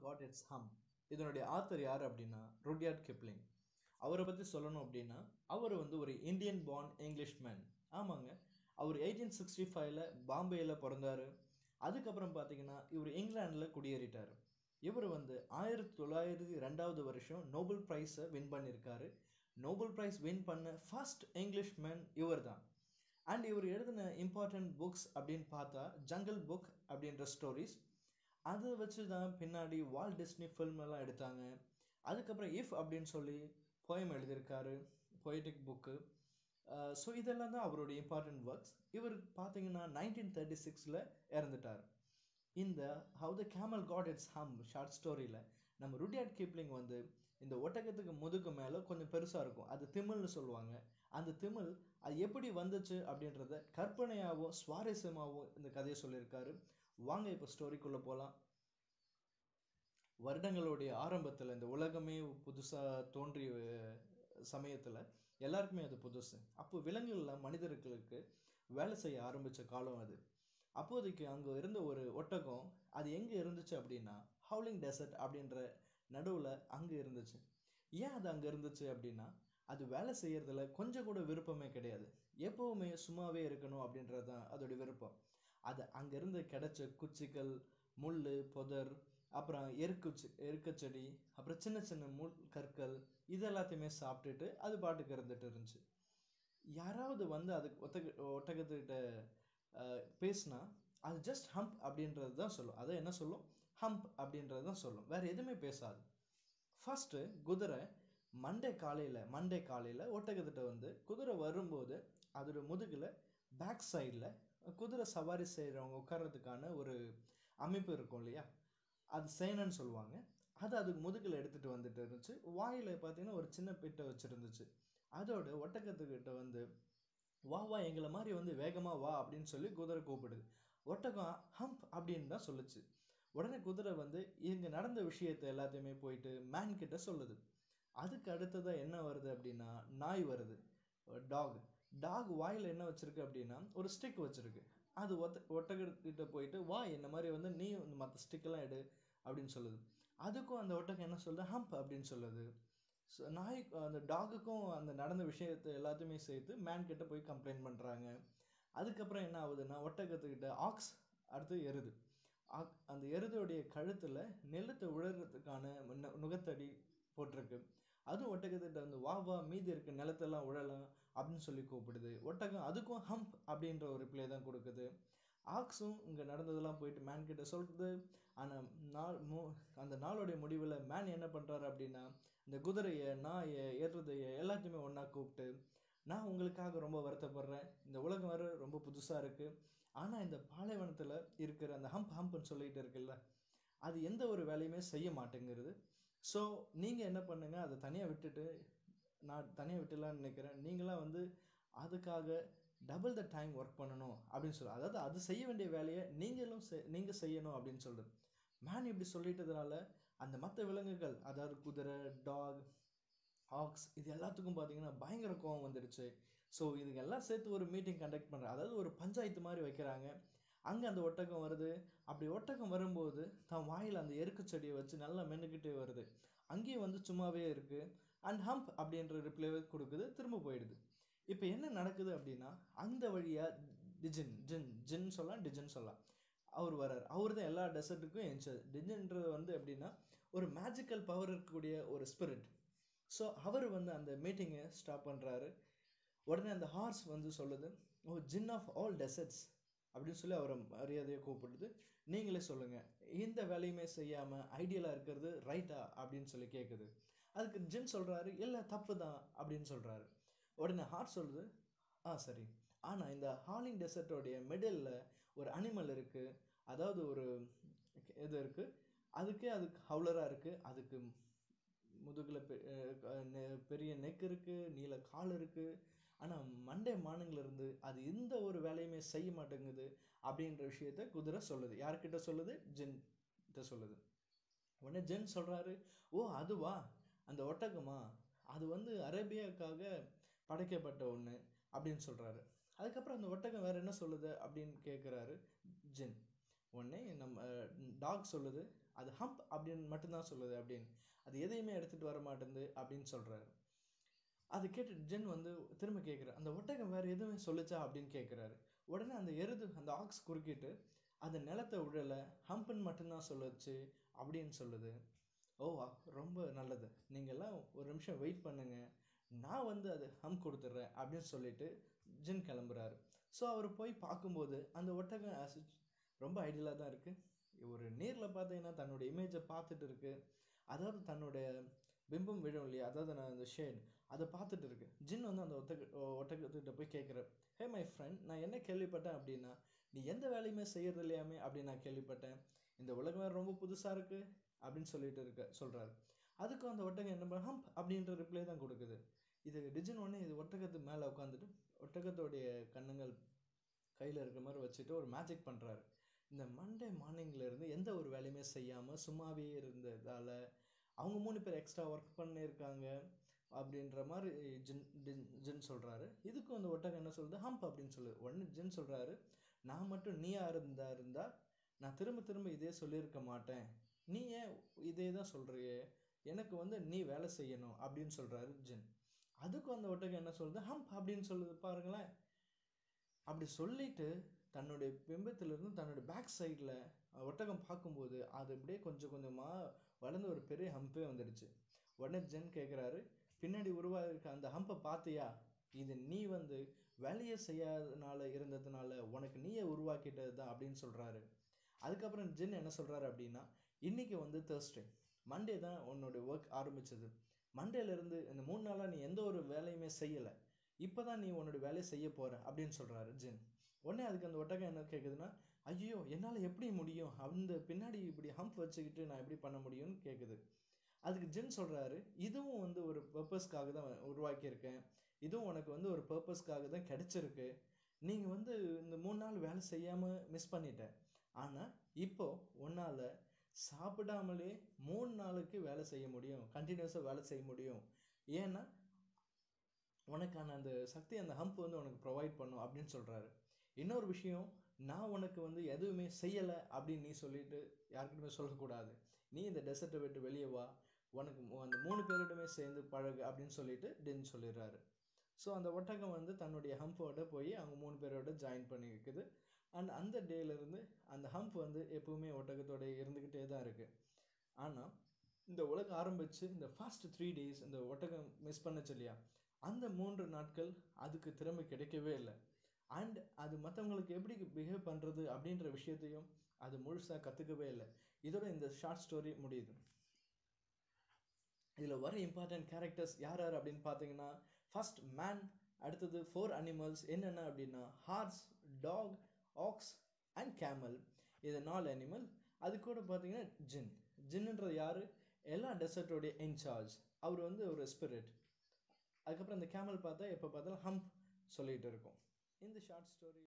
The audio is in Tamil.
காட் இட்ஸ் ஹம் இதனுடைய ஆத்தர் யார் அப்படின்னா ருட்யார்ட் கிப்ளிங் அவரை பற்றி சொல்லணும் அப்படின்னா அவர் வந்து ஒரு இந்தியன் பார்ன் இங்கிலீஷ் மேன் ஆமாங்க அவர் எயிட்டீன் சிக்ஸ்டி ஃபைவ்ல பாம்பேயில் பிறந்தார் அதுக்கப்புறம் பார்த்தீங்கன்னா இவர் இங்கிலாண்டில் குடியேறிட்டார் இவர் வந்து ஆயிரத்தி தொள்ளாயிரத்தி ரெண்டாவது வருஷம் நோபல் ப்ரைஸை வின் பண்ணியிருக்காரு நோபல் ப்ரைஸ் வின் பண்ண ஃபர்ஸ்ட் இங்கிலீஷ் மேன் இவர் தான் அண்ட் இவர் எழுதின இம்பார்ட்டன்ட் புக்ஸ் அப்படின்னு பார்த்தா ஜங்கிள் புக் அப்படின்ற ஸ்டோரிஸ் அதை வச்சு தான் பின்னாடி வால் டிஸ்னி ஃபில்ம் எல்லாம் எடுத்தாங்க அதுக்கப்புறம் இஃப் அப்படின்னு சொல்லி போயம் எழுதியிருக்காரு பொய்டிக் புக்கு ஸோ இதெல்லாம் தான் அவருடைய இம்பார்ட்டன்ட் ஒர்க்ஸ் இவர் பார்த்தீங்கன்னா நைன்டீன் தேர்ட்டி சிக்ஸில் இறந்துட்டார் இந்த how the camel got its hump short ஸ்டோரியில் நம்ம ருடியார்ட் கீப்லிங் வந்து இந்த ஒட்டகத்துக்கு முதுகு மேலே கொஞ்சம் பெருசாக இருக்கும் அது திமில்னு சொல்லுவாங்க அந்த திமில் அது எப்படி வந்துச்சு அப்படின்றத கற்பனையாகவும் சுவாரஸ்யமாகவும் இந்த கதையை சொல்லியிருக்காரு வாங்க இப்போ ஸ்டோரிக்குள்ளே போகலாம் வருடங்களுடைய ஆரம்பத்தில் இந்த உலகமே புதுசாக தோன்றிய சமயத்தில் எல்லாருக்குமே அது புதுசு அப்போ விலங்குகளில் மனிதர்களுக்கு வேலை செய்ய ஆரம்பித்த காலம் அது அப்போதைக்கு அங்கே இருந்த ஒரு ஒட்டகம் அது எங்கே இருந்துச்சு அப்படின்னா ஹவுலிங் டெசர்ட் அப்படின்ற நடுவில் அங்கே இருந்துச்சு ஏன் அது அங்கே இருந்துச்சு அப்படின்னா அது வேலை செய்கிறதுல கொஞ்சம் கூட விருப்பமே கிடையாது எப்போவுமே சும்மாவே இருக்கணும் அப்படின்றது தான் அதோடைய விருப்பம் அது அங்கேருந்து கிடைச்ச குச்சிகள் முள் புதர் அப்புறம் எருக்குச்சி எருக்கச்செடி அப்புறம் சின்ன சின்ன முள் கற்கள் இது எல்லாத்தையுமே சாப்பிட்டுட்டு அது பாட்டுக்கு இருந்துட்டு இருந்துச்சு யாராவது வந்து அதுக்கு ஒட்டக ஒட்டகத்துக்கிட்ட பேசினா அது ஜஸ்ட் ஹம்ப் அப்படின்றது தான் சொல்லும் அதை என்ன சொல்லும் ஹம்ப் அப்படின்றது தான் சொல்லும் வேறு எதுவுமே பேசாது ஃபஸ்ட்டு குதிரை மண்டே காலையில் மண்டே காலையில் ஒட்டகத்திட்ட வந்து குதிரை வரும்போது அதோட முதுகில் பேக் சைடில் குதிரை சவாரி செய்கிறவங்க உட்கார்றதுக்கான ஒரு அமைப்பு இருக்கும் இல்லையா அது சேனன்னு சொல்லுவாங்க அது அதுக்கு முதுகில் எடுத்துகிட்டு வந்துட்டு இருந்துச்சு வாயில் பார்த்தீங்கன்னா ஒரு சின்ன பிட்டை வச்சுருந்துச்சு அதோட ஒட்டகத்துக்கிட்ட வந்து வா வா எங்களை மாதிரி வந்து வேகமாக வா அப்படின்னு சொல்லி குதிரை கூப்பிடுது ஒட்டகம் ஹம்ப் அப்படின்னு தான் சொல்லுச்சு உடனே குதிரை வந்து இங்கே நடந்த விஷயத்தை எல்லாத்தையுமே போயிட்டு மேன் கிட்ட சொல்லுது அதுக்கு அடுத்ததாக என்ன வருது அப்படின்னா நாய் வருது டாக் டாக் வாயில் என்ன வச்சுருக்கு அப்படின்னா ஒரு ஸ்டிக் வச்சுருக்கு அது ஒத்த ஒட்டகத்திட்ட போயிட்டு வா என்ன மாதிரி வந்து நீ மற்ற ஸ்டிக்கெல்லாம் எடு அப்படின்னு சொல்லுது அதுக்கும் அந்த ஒட்டகம் என்ன சொல்லுது ஹம்ப் அப்படின்னு சொல்லுது ஸோ நாய் அந்த டாகுக்கும் அந்த நடந்த விஷயத்தை எல்லாத்தையுமே சேர்த்து மேன் கிட்ட போய் கம்ப்ளைண்ட் பண்ணுறாங்க அதுக்கப்புறம் என்ன ஆகுதுன்னா ஒட்டகத்துக்கிட்ட ஆக்ஸ் அடுத்து எருது ஆக் அந்த எருதோடைய கழுத்தில் நெல்லத்தை உழறதுக்கான நுகத்தடி போட்டிருக்கு அதுவும் ஒட்டகத்திட்ட வந்து வா வா மீதி இருக்க நிலத்தெல்லாம் உழலாம் அப்படின்னு சொல்லி கூப்பிடுது ஒட்டகம் அதுக்கும் ஹம்ப் அப்படின்ற ஒரு பிளே தான் கொடுக்குது ஆக்ஸும் இங்கே நடந்ததெல்லாம் போயிட்டு மேன் கிட்ட சொல்கிறது ஆனால் நாள் மு அந்த நாளுடைய முடிவில் மேன் என்ன பண்ணுறாரு அப்படின்னா இந்த குதிரையை நாயை ஏற்றதையை எல்லாத்தையுமே ஒன்றா கூப்பிட்டு நான் உங்களுக்காக ரொம்ப வருத்தப்படுறேன் இந்த உலகம் வேறு ரொம்ப புதுசாக இருக்குது ஆனால் இந்த பாலைவனத்தில் இருக்கிற அந்த ஹம்ப் ஹம்ப்னு சொல்லிட்டு இருக்குல்ல அது எந்த ஒரு வேலையுமே செய்ய மாட்டேங்கிறது ஸோ நீங்கள் என்ன பண்ணுங்கள் அதை தனியாக விட்டுட்டு நான் தனியாக விட்டுலான்னு நினைக்கிறேன் நீங்களாம் வந்து அதுக்காக டபுள் த டைம் ஒர்க் பண்ணணும் அப்படின்னு சொல்லி அதாவது அது செய்ய வேண்டிய வேலையை நீங்களும் செ நீங்கள் செய்யணும் அப்படின்னு சொல்லுது மேன் இப்படி சொல்லிட்டதுனால அந்த மற்ற விலங்குகள் அதாவது குதிரை டாக் ஆக்ஸ் இது எல்லாத்துக்கும் பார்த்தீங்கன்னா பயங்கர கோவம் வந்துடுச்சு ஸோ இதுக்கு எல்லாம் சேர்த்து ஒரு மீட்டிங் கண்டக்ட் பண்ணுறாங்க அதாவது ஒரு பஞ்சாயத்து மாதிரி வைக்கிறாங்க அங்கே அந்த ஒட்டகம் வருது அப்படி ஒட்டகம் வரும்போது தான் வாயில் அந்த எருக்கு செடியை வச்சு நல்லா மென்னுக்கிட்டே வருது அங்கேயும் வந்து சும்மாவே இருக்குது அண்ட் ஹம்ப் அப்படின்ற ரிப்ளை கொடுக்குது திரும்ப போயிடுது இப்போ என்ன நடக்குது அப்படின்னா அந்த வழியாக டிஜின் ஜின் ஜின் சொல்லலாம் டிஜின் சொல்லலாம் அவர் வர்றார் அவர் தான் எல்லா டெசர்ட்டுக்கும் என்ச்சது டிஜின்றது வந்து எப்படின்னா ஒரு மேஜிக்கல் பவர் இருக்கக்கூடிய ஒரு ஸ்பிரிட் ஸோ அவர் வந்து அந்த மீட்டிங்கை ஸ்டாப் பண்ணுறாரு உடனே அந்த ஹார்ஸ் வந்து சொல்லுது O djinn of all deserts அப்படின்னு சொல்லி அவரை மரியாதையை கூப்பிடுது நீங்களே சொல்லுங்கள் இந்த வேலையுமே செய்யாமல் ஐடியலாக இருக்கிறது ரைட்டா அப்படின்னு சொல்லி கேட்குது அதுக்கு ஜின் சொல்கிறாரு இல்லை தப்பு தான் அப்படின்னு சொல்கிறாரு உடனே ஹார்ட் சொல்லுது ஆ சரி ஆனால் இந்த ஹாலிங் டெசர்ட்டோடைய மிடில் ஒரு அனிமல் இருக்குது அதாவது ஒரு இது இருக்குது அதுக்கே அதுக்கு ஹவுலராக இருக்குது அதுக்கு முதுகில் பெரிய நெக் இருக்குது நீல கால் இருக்குது ஆனால் மண்டே மானுங்கிலிருந்து அது எந்த ஒரு வேலையுமே செய்ய மாட்டேங்குது அப்படின்ற விஷயத்த குதிரை சொல்லுது யார்கிட்ட சொல்லுது ஜென் கிட்ட சொல்லுது உடனே ஜென் சொல்கிறாரு ஓ அதுவா அந்த ஒட்டகமா அது வந்து அரேபியாவுக்காக படைக்கப்பட்ட ஒன்று அப்படின்னு சொல்கிறாரு அதுக்கப்புறம் அந்த ஒட்டகம் வேறு என்ன சொல்லுது அப்படின்னு கேட்குறாரு ஜென் உடனே நம்ம டாக் சொல்லுது அது ஹம்ப் அப்படின்னு மட்டும்தான் சொல்லுது அப்படின்னு அது எதையுமே எடுத்துட்டு வர மாட்டேங்குது அப்படின்னு சொல்றாரு அது கேட்டு ஜென் வந்து திரும்ப கேட்குறாரு அந்த ஒட்டகம் வேற எதுவுமே சொல்லுச்சா அப்படின்னு கேட்குறாரு உடனே அந்த எருது அந்த ஆக்ஸ் குறுக்கிட்டு அந்த நிலத்தை உழல ஹம்ப்னு மட்டும்தான் சொல்லுச்சு அப்படின்னு சொல்லுது ஓ ரொம்ப நல்லது நீங்கள்லாம் ஒரு நிமிஷம் வெயிட் பண்ணுங்க நான் வந்து அது ஹம் கொடுத்துட்றேன் அப்படின்னு சொல்லிட்டு ஜின் கிளம்புறாரு ஸோ அவர் போய் பார்க்கும்போது அந்த ஒட்டகம் as it- ரொம்ப ஐடியலாக தான் இருக்குது ஒரு நேரில் பார்த்தீங்கன்னா தன்னோட இமேஜை பார்த்துட்டு இருக்கு அதாவது தன்னுடைய பிம்பம் விழும் இல்லையா அதாவது நான் அந்த ஷேட் அதை பார்த்துட்டு இருக்கு ஜின் வந்து அந்த ஒட்டக ஒட்டகத்துக்கிட்ட போய் கேட்குற ஹே மை ஃப்ரெண்ட் நான் என்ன கேள்விப்பட்டேன் அப்படின்னா நீ எந்த வேலையுமே செய்யறது இல்லையாமே அப்படின்னு நான் கேள்விப்பட்டேன் இந்த உலகம் வேற ரொம்ப புதுசாக இருக்கு அப்படின்னு சொல்லிட்டு இருக்க சொல்றாரு அதுக்கும் அந்த ஒட்டகம் என்ன பண்ண ஹம்ப் அப்படின்ற ரிப்ளை தான் கொடுக்குது இது டிஜின் உடனே இது ஒட்டகத்து மேலே உட்காந்துட்டு ஒட்டகத்தோடைய கண்ணுங்கள் கையில் இருக்கிற மாதிரி வச்சுட்டு ஒரு மேஜிக் பண்ணுறாரு இந்த மண்டே மார்னிங்ல இருந்து எந்த ஒரு வேலையுமே செய்யாமல் சும்மாவே இருந்ததால அவங்க மூணு பேர் எக்ஸ்ட்ரா ஒர்க் பண்ணியிருக்காங்க அப்படின்ற மாதிரி ஜின் ஜின் ஜின் சொல்கிறாரு இதுக்கும் அந்த ஒட்டகம் என்ன சொல்லுது ஹம்ப் அப்படின்னு சொல்லுது உடனே ஜின் சொல்கிறாரு நான் மட்டும் நீயா இருந்தா இருந்தா நான் திரும்ப திரும்ப இதே சொல்லியிருக்க மாட்டேன் நீ ஏன் இதே தான் சொல்றியே எனக்கு வந்து நீ வேலை செய்யணும் அப்படின்னு சொல்றாரு ஜின் அதுக்கும் அந்த ஒட்டகம் என்ன சொல்லுது ஹம்ப் அப்படின்னு சொல்லுது பாருங்களேன் அப்படி சொல்லிட்டு தன்னுடைய பிம்பத்திலிருந்து தன்னுடைய பேக் சைடில் ஒட்டகம் பார்க்கும்போது அது அப்படியே கொஞ்சம் கொஞ்சமாக வளர்ந்து ஒரு பெரிய ஹம்பே வந்துடுச்சு உடனே ஜென் கேட்குறாரு பின்னாடி உருவாயிருக்க அந்த ஹம்பை பார்த்தியா இது நீ வந்து வேலையை செய்யாதனால இருந்ததுனால உனக்கு நீயே உருவாக்கிட்டது தான் அப்படின்னு சொல்கிறாரு அதுக்கப்புறம் ஜின் என்ன சொல்கிறாரு அப்படின்னா இன்னைக்கு வந்து தேர்ஸ்டே மண்டே தான் உன்னோட ஒர்க் ஆரம்பிச்சது மண்டேலேருந்து இந்த மூணு நாளாக நீ எந்த ஒரு வேலையுமே செய்யலை இப்போ தான் நீ உன்னோட வேலையை செய்ய போற அப்படின்னு சொல்கிறாரு ஜின் உடனே அதுக்கு அந்த ஒட்டகம் என்ன கேட்குதுன்னா ஐயோ என்னால் எப்படி முடியும் அந்த பின்னாடி இப்படி ஹம்ப் வச்சுக்கிட்டு நான் எப்படி பண்ண முடியும்னு கேட்குது அதுக்கு ஜின் சொல்கிறாரு இதுவும் வந்து ஒரு பர்பஸ்க்காக தான் உருவாக்கியிருக்கேன் இதுவும் உனக்கு வந்து ஒரு பர்பஸ்க்காக தான் கிடைச்சிருக்கு நீங்கள் வந்து இந்த மூணு நாள் வேலை செய்யாமல் மிஸ் பண்ணிட்டேன் ஆனால் இப்போ உன்னால் சாப்பிடாமலே மூணு நாளுக்கு வேலை செய்ய முடியும் கண்டினியூஸாக வேலை செய்ய முடியும் ஏன்னா உனக்கான அந்த சக்தி அந்த ஹம்ப் வந்து உனக்கு ப்ரொவைட் பண்ணும் அப்படின்னு சொல்கிறாரு இன்னொரு விஷயம் நான் உனக்கு வந்து எதுவுமே செய்யலை அப்படின்னு நீ சொல்லிட்டு யாருக்கிட்டுமே சொல்லக்கூடாது நீ இந்த டெசர்ட்டை விட்டு வெளியே வா உனக்கு மு- அந்த மூணு பேரிடமே சேர்ந்து பழகு அப்படின்னு சொல்லிட்டு டின் சொல்லிடுறாரு ஸோ அந்த ஒட்டகம் வந்து தன்னுடைய ஹம்போட போய் அவங்க மூணு பேரோட ஜாயின் பண்ணியிருக்குது அண்ட் அந்த டேலேருந்து அந்த ஹம்ப் வந்து எப்பவுமே ஒட்டகத்தோட இருந்துக்கிட்டே தான் இருக்குது ஆனால் இந்த உலகம் ஆரம்பித்து இந்த ஃபர்ஸ்ட் த்ரீ டேஸ் இந்த ஒட்டகம் மிஸ் பண்ணுச்சு இல்லையா அந்த மூன்று நாட்கள் அதுக்கு திரும்ப கிடைக்கவே இல்லை அண்ட் அது மற்றவங்களுக்கு எப்படி பிஹேவ் பண்ணுறது அப்படின்ற விஷயத்தையும் அது முழுசாக கற்றுக்கவே இல்லை இதோட இந்த ஷார்ட் ஸ்டோரி முடியுது இதில் வர இம்பார்ட்டன்ட் கேரக்டர்ஸ் யார் யார் அப்படின்னு பார்த்தீங்கன்னா ஃபர்ஸ்ட் மேன் அடுத்தது ஃபோர் அனிமல்ஸ் என்னென்ன அப்படின்னா horse dog ox and camel இது நாலு அனிமல் அது கூட பார்த்தீங்கன்னா ஜின் ஜின்னுன்றது யார் எல்லா டெசர்ட்டோடைய இன்சார்ஜ் அவர் வந்து ஒரு ஸ்பிரிட் அதுக்கப்புறம் இந்த கேமல் பார்த்தா எப்போ பார்த்தாலும் ஹம்ப் சொல்லிட்டு இருக்கும் இந்த ஷார்ட் ஸ்டோரி